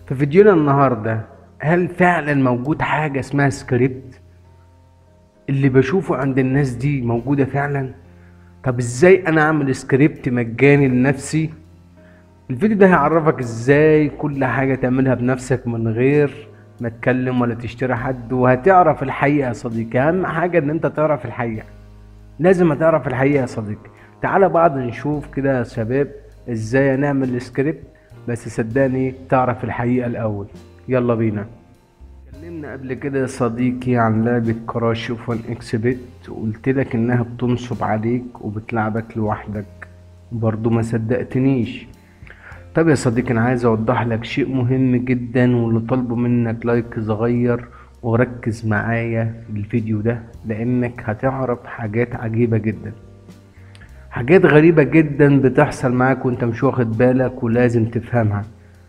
في فيديونا النهاردة هل فعلا موجود حاجة اسمها سكريبت اللي بشوفه عند الناس دي موجودة فعلا طب ازاي انا اعمل سكريبت مجاني لنفسي الفيديو ده هيعرفك ازاي كل حاجة تعملها بنفسك من غير ما تكلم ولا تشتري حد وهتعرف الحقيقة يا صديقي اهم حاجة ان انت تعرف الحقيقة لازم هتعرف الحقيقة يا صديقي تعالى بعض نشوف كده يا شباب ازاي نعمل سكريبت بس صدقني تعرف الحقيقة الاول يلا بينا اتكلمنا قبل كده يا صديقي عن لعبة كراش اوف ان اكس بت وقلت لك انها بتنصب عليك وبتلعبك لوحدك برضو ما صدقتنيش طب يا صديقي انا عايز اوضح لك شيء مهم جدا واللي طالبه منك لايك صغير وركز معايا في الفيديو ده لانك هتعرف حاجات عجيبة جدا حاجات غريبة جدا بتحصل معاك وانت مش واخد بالك ولازم تفهمها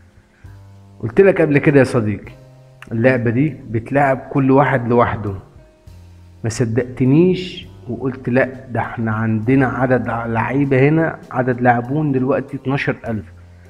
قلت لك قبل كده يا صديقي اللعبة دي بتلعب كل واحد لوحده ما صدقتنيش وقلت لا ده احنا عندنا عدد لعيبة هنا عدد لاعبون دلوقتي 12000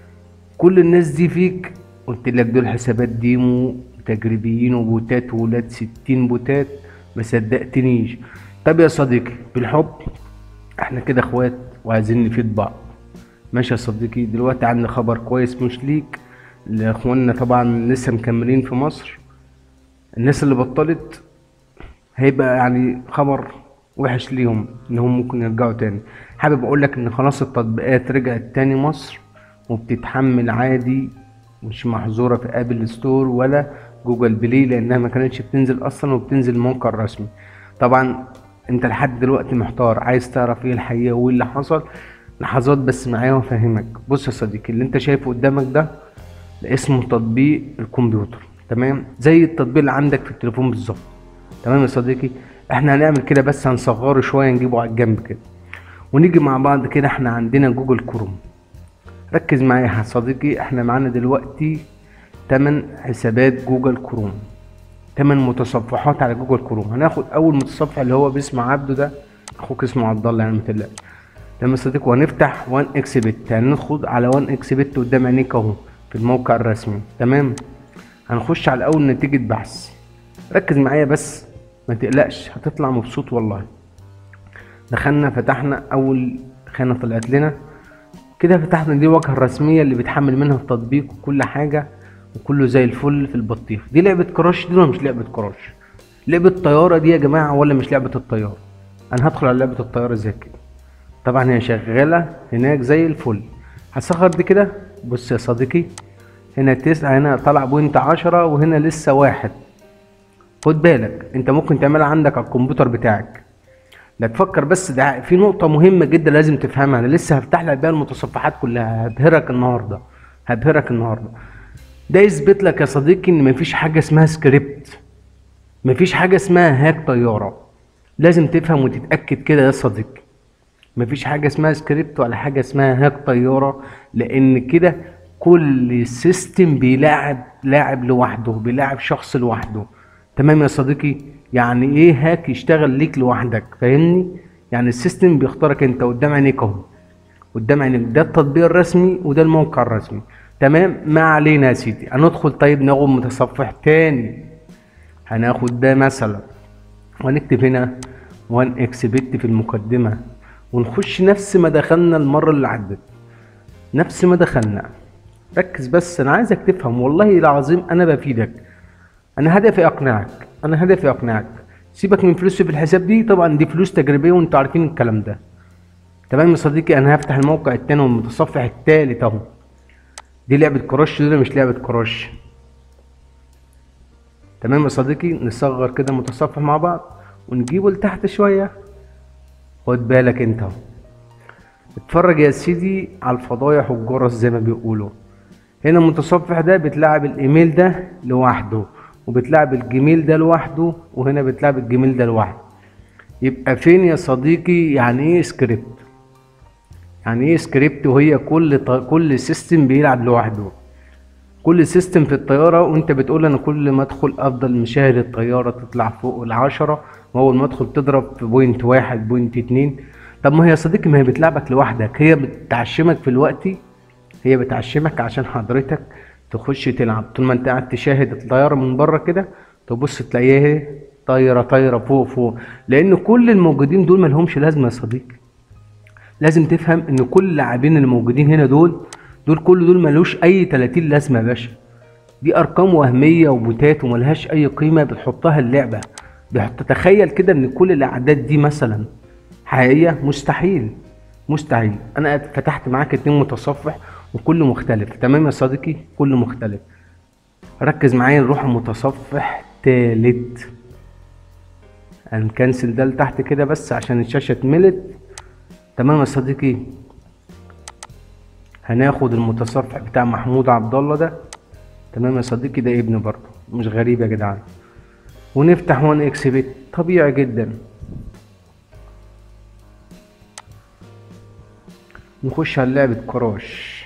كل الناس دي فيك قلت لك دول حسابات ديمو تجريبيين وبوتات وولاد 60 بوتات ما صدقتنيش طب يا صديقي بالحب احنا كده اخوات وعايزين نفيد بعض ماشي يا صديقي دلوقتي عندنا خبر كويس مش ليك لاخواننا طبعا لسه مكملين في مصر الناس اللي بطلت هيبقى يعني خبر وحش ليهم انهم ممكن يرجعوا تاني حابب اقول لك ان خلاص التطبيقات رجعت تاني مصر وبتتحمل عادي مش محظوره في ابل ستور ولا جوجل بلاي لانها ما كانتش بتنزل اصلا وبتنزل الموقع الرسمي طبعا انت لحد دلوقتي محتار عايز تعرف ايه الحقيقه وايه اللي حصل لحظات بس معايا وافهمك بص يا صديقي اللي انت شايفه قدامك ده ده اسمه تطبيق الكمبيوتر تمام زي التطبيق اللي عندك في التليفون بالظبط تمام يا صديقي احنا هنعمل كده بس هنصغره شويه نجيبه على الجنب كده ونيجي مع بعض كده احنا عندنا جوجل كروم ركز معايا يا صديقي احنا معانا دلوقتي 8 حسابات جوجل كروم 8 متصفحات على جوجل كروم هناخد اول متصفح اللي هو باسم عبده ده اخوك اسمه عبد الله يعني متقلقش تمام يا صديقي وهنفتح 1 اكس بت هندخل على 1 اكس بت قدام عينيك اهو في الموقع الرسمي تمام هنخش على اول نتيجة بحث ركز معايا بس ما تقلقش هتطلع مبسوط والله دخلنا فتحنا اول خانة طلعت لنا كده فتحنا دي الواجهة الرسمية اللي بتحمل منها التطبيق وكل حاجة وكله زي الفل في البطيخ دي لعبة كراش دي ولا مش لعبة كراش لعبة طيارة دي يا جماعة ولا مش لعبة الطيارة انا هدخل على لعبة الطيارة زي كده طبعا هي شغالة هناك زي الفل هصغر دي كده بص يا صديقي هنا تسعة هنا طلع بوينت عشرة وهنا لسه واحد خد بالك انت ممكن تعملها عندك على الكمبيوتر بتاعك لا تفكر بس ده في نقطة مهمة جدا لازم تفهمها انا لسه هفتح لك بيها المتصفحات كلها هبهرك النهاردة هبهرك النهاردة ده يثبت لك يا صديقي ان مفيش حاجة اسمها سكريبت مفيش حاجة اسمها هاك طيارة لازم تفهم وتتأكد كده يا صديقي مفيش حاجة اسمها سكريبت ولا حاجة اسمها هاك طيارة لأن كده كل سيستم بيلاعب لاعب لوحده بيلاعب شخص لوحده تمام يا صديقي يعني ايه هاك يشتغل ليك لوحدك فاهمني يعني السيستم بيختارك انت قدام عينيك اهو قدام عينيك ده التطبيق الرسمي وده الموقع الرسمي تمام ما علينا يا سيدي هندخل طيب ناخد متصفح تاني هناخد ده مثلا وهنكتب هنا 1 اكس بت في المقدمه ونخش نفس ما دخلنا المرة اللي عدت نفس ما دخلنا ركز بس انا عايزك تفهم والله العظيم انا بفيدك انا هدفي اقنعك انا هدفي اقنعك سيبك من فلوسي في الحساب دي طبعا دي فلوس تجريبيه وانتوا عارفين الكلام ده تمام يا صديقي انا هفتح الموقع التاني والمتصفح التالت اهو دي لعبة كراش دي مش لعبة كراش تمام يا صديقي نصغر كده متصفح مع بعض ونجيبه لتحت شويه خد بالك انت اهو اتفرج يا سيدي على الفضايح والجرس زي ما بيقولوا هنا المتصفح ده بتلعب الايميل ده لوحده وبتلعب الجيميل ده لوحده وهنا بتلعب الجيميل ده لوحده يبقى فين يا صديقي يعني ايه سكريبت يعني ايه سكريبت وهي كل ط... كل سيستم بيلعب لوحده كل سيستم في الطيارة وانت بتقول انا كل ما ادخل افضل مشاهد الطيارة تطلع فوق العشرة واول ما ادخل تضرب في بوينت واحد بوينت اتنين طب ما هي يا صديقي ما هي بتلعبك لوحدك هي بتعشمك في الوقت هي بتعشمك عشان حضرتك تخش تلعب طول ما انت قاعد تشاهد الطياره من بره كده تبص تلاقيها ايه طايره طايره فوق فوق لان كل الموجودين دول ملهمش لازمه يا صديقي لازم تفهم ان كل اللاعبين اللي موجودين هنا دول دول كل دول ملوش اي 30 لازمه يا باشا دي ارقام وهميه وبوتات وملهاش اي قيمه بتحطها اللعبه بيحط تخيل كده ان كل الاعداد دي مثلا حقيقيه مستحيل مستحيل انا فتحت معاك اتنين متصفح وكل مختلف تمام يا صديقي كل مختلف ركز معايا نروح متصفح تالت هنكنسل ده لتحت كده بس عشان الشاشة اتملت تمام يا صديقي هناخد المتصفح بتاع محمود عبد الله ده تمام يا صديقي ده ابني برضه مش غريب يا جدعان ونفتح وان اكس بت طبيعي جدا نخش على لعبة كراش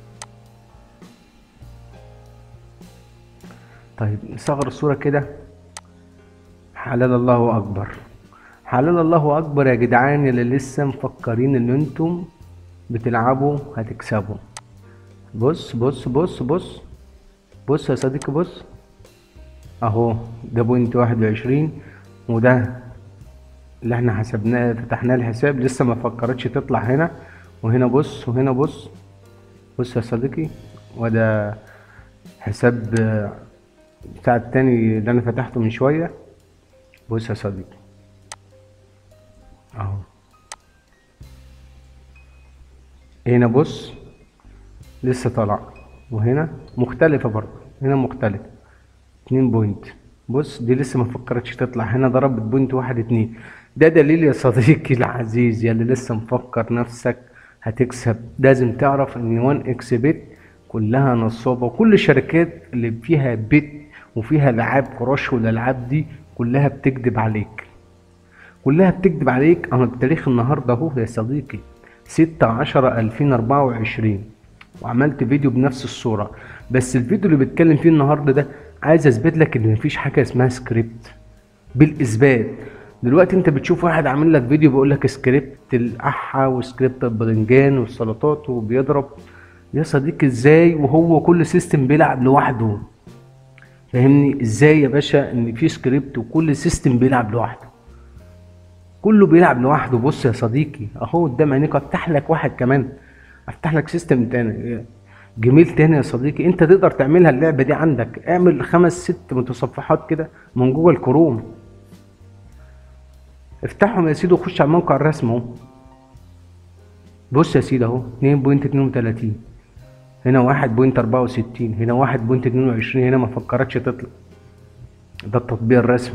طيب نصغر الصورة كده حلال الله أكبر حلال الله أكبر يا جدعان اللي لسه مفكرين إن انتم بتلعبوا هتكسبوا بص بص بص بص بص يا صديقي بص اهو ده بوينت واحد وعشرين وده اللي احنا حسبناه فتحناه الحساب لسه ما فكرتش تطلع هنا وهنا بص وهنا بص بص يا صديقي وده حساب آه، بتاع التاني اللي انا فتحته من شوية بص يا صديقي اهو هنا بص لسه طالع وهنا مختلفة برضه هنا مختلفة اتنين بوينت بص دي لسه ما فكرتش تطلع هنا ضربت بوينت واحد اتنين ده دليل يا صديقي العزيز يا اللي لسه مفكر نفسك هتكسب لازم تعرف ان وان اكس بت كلها نصابة وكل الشركات اللي فيها بت وفيها العاب كراش والالعاب دي كلها بتكذب عليك كلها بتكذب عليك انا بتاريخ النهارده اهو يا صديقي ستة عشرة ألفين أربعة وعشرين وعملت فيديو بنفس الصورة بس الفيديو اللي بتكلم فيه النهاردة ده عايز اثبت لك ان مفيش حاجة اسمها سكريبت بالاثبات دلوقتي انت بتشوف واحد عامل لك فيديو بيقول لك سكريبت الاحا وسكريبت الباذنجان والسلطات وبيضرب يا صديقي ازاي وهو كل سيستم بيلعب لوحده فاهمني ازاي يا باشا ان في سكريبت وكل سيستم بيلعب لوحده كله بيلعب لوحده بص يا صديقي اهو قدام عينيك افتح لك واحد كمان افتح لك سيستم تاني جميل تاني يا صديقي انت تقدر تعملها اللعبه دي عندك اعمل خمس ست متصفحات كده من جوه الكروم افتحهم يا سيدي وخش على الموقع الرسمي اهو بص يا سيدي اهو 2.32 هنا 1.64 هنا 1.22 هنا ما فكرتش تطلع ده التطبيق الرسمي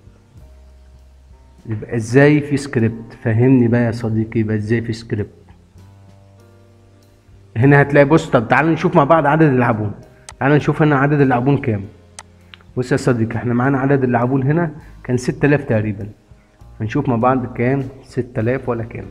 يبقى ازاي في سكريبت فهمني بقى يا صديقي يبقى ازاي في سكريبت هنا هتلاقي بص طب تعال نشوف مع بعض عدد اللاعبون تعال نشوف هنا عدد اللاعبون كام بص يا صديقي احنا معانا عدد اللاعبون هنا كان 6000 تقريبا هنشوف مع بعض كام 6000 ولا كام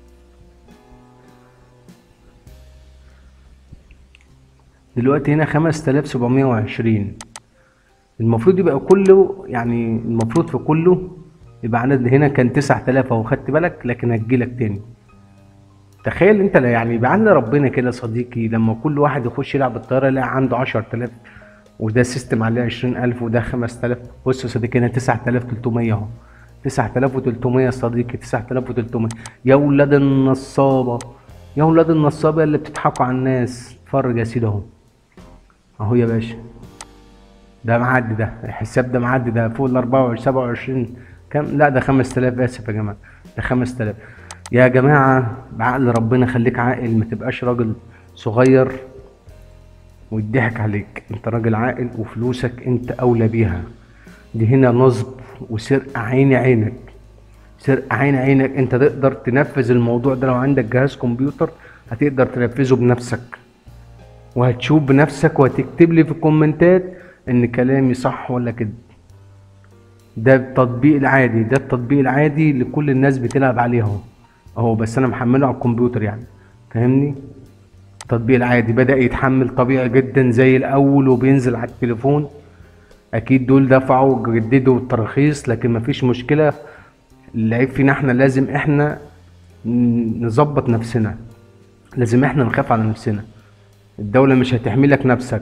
دلوقتي هنا 5720 المفروض يبقى كله يعني المفروض في كله يبقى عدد هنا كان 9000 اهو خدت بالك لكن هتجيلك تاني تخيل انت لا يعني يبقى عندنا ربنا كده صديقي لما كل واحد يخش يلعب الطياره يلاقي عنده 10000 وده سيستم عليه 20000 وده 5000 بص يا صديقي هنا 9300 اهو 9300 يا صديقي 9300 يا ولاد النصابه يا ولاد النصابه اللي بتضحكوا على الناس اتفرج يا سيدي اهو اهو يا باشا ده معدي ده الحساب ده معدي ده فوق ال 24 27 كام لا ده 5000 اسف يا جماعه ده 5000 يا جماعه بعقل ربنا خليك عاقل ما تبقاش راجل صغير ويضحك عليك انت راجل عاقل وفلوسك انت اولى بيها دي هنا نصب وسرقه عيني عينك سرقه عين عينك انت تقدر تنفذ الموضوع ده لو عندك جهاز كمبيوتر هتقدر تنفذه بنفسك وهتشوف بنفسك وهتكتب لي في الكومنتات ان كلامي صح ولا كده ده التطبيق العادي ده التطبيق العادي اللي كل الناس بتلعب عليه اهو اهو بس انا محمله على الكمبيوتر يعني فاهمني التطبيق العادي بدأ يتحمل طبيعي جدا زي الاول وبينزل على التليفون اكيد دول دفعوا جددوا التراخيص لكن مفيش مشكله العيب فينا احنا لازم احنا نظبط نفسنا لازم احنا نخاف على نفسنا الدولة مش هتحمي لك نفسك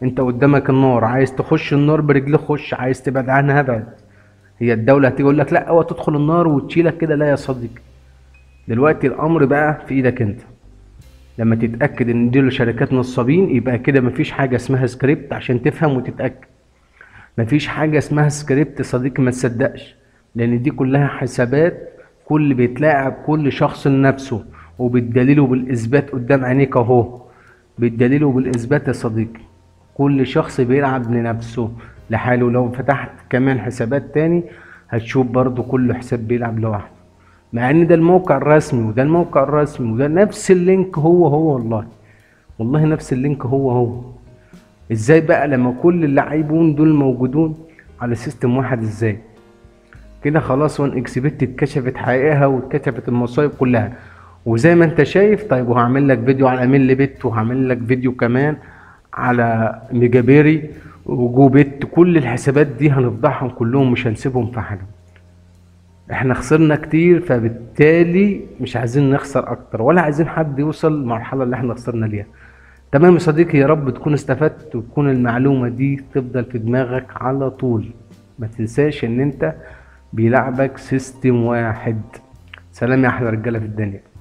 انت قدامك النار عايز تخش النار برجلك خش عايز تبعد عنها ابعد هي الدولة هتيجي تقول لك لا اوعى تدخل النار وتشيلك كده لا يا صديقي دلوقتي الامر بقى في ايدك انت لما تتاكد ان دول شركات نصابين يبقى كده مفيش حاجه اسمها سكريبت عشان تفهم وتتاكد مفيش حاجه اسمها سكريبت يا صديقي ما تصدقش لان دي كلها حسابات كل بيتلاعب كل شخص لنفسه وبالدليل وبالاثبات قدام عينيك اهو بالدليل وبالاثبات يا صديقي كل شخص بيلعب لنفسه لحاله لو فتحت كمان حسابات تاني هتشوف برضو كل حساب بيلعب لوحده مع ان ده الموقع الرسمي وده الموقع الرسمي وده نفس اللينك هو هو والله والله نفس اللينك هو هو ازاي بقى لما كل اللاعبون دول موجودون على سيستم واحد ازاي كده خلاص وان اكسبت اتكشفت حقيقها واتكشفت المصايب كلها وزي ما انت شايف طيب وهعمل لك فيديو على ميل بت وهعمل لك فيديو كمان على ميجابيري وجو بت كل الحسابات دي هنفضحهم كلهم مش هنسيبهم في حاجه احنا خسرنا كتير فبالتالي مش عايزين نخسر اكتر ولا عايزين حد يوصل للمرحله اللي احنا خسرنا ليها تمام يا صديقي يا رب تكون استفدت وتكون المعلومه دي تفضل في دماغك على طول ما تنساش ان انت بيلعبك سيستم واحد سلام يا احلى رجاله في الدنيا